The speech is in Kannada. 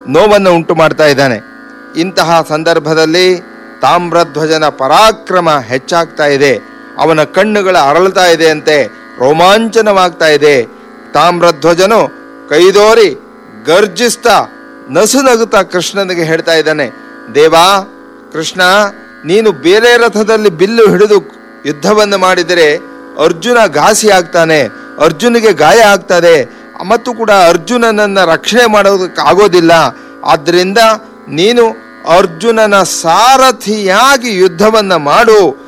ನೋವನ್ನು ಉಂಟು ಮಾಡ್ತಾ ಇದ್ದಾನೆ ಇಂತಹ ಸಂದರ್ಭದಲ್ಲಿ ತಾಮ್ರಧ್ವಜನ ಪರಾಕ್ರಮ ಹೆಚ್ಚಾಗ್ತಾ ಇದೆ ಅವನ ಕಣ್ಣುಗಳ ಅರಳ್ತಾ ಇದೆ ಅಂತೆ ರೋಮಾಂಚನವಾಗ್ತಾ ಇದೆ ತಾಮ್ರಧ್ವಜನು ಕೈದೋರಿ ಗರ್ಜಿಸ್ತಾ ನಸು ನಗುತ್ತಾ ಕೃಷ್ಣನಿಗೆ ಹೇಳ್ತಾ ಇದ್ದಾನೆ ದೇವಾ ಕೃಷ್ಣ ನೀನು ಬೇರೆ ರಥದಲ್ಲಿ ಬಿಲ್ಲು ಹಿಡಿದು ಯುದ್ಧವನ್ನು ಮಾಡಿದರೆ ಅರ್ಜುನ ಘಾಸಿ ಆಗ್ತಾನೆ ಅರ್ಜುನಿಗೆ ಗಾಯ ಆಗ್ತದೆ ಮತ್ತು ಕೂಡ ಅರ್ಜುನನನ್ನ ರಕ್ಷಣೆ ಮಾಡೋದಕ್ಕೆ ಆಗೋದಿಲ್ಲ ಆದ್ದರಿಂದ ನೀನು ಅರ್ಜುನನ ಸಾರಥಿಯಾಗಿ ಯುದ್ಧವನ್ನ ಮಾಡು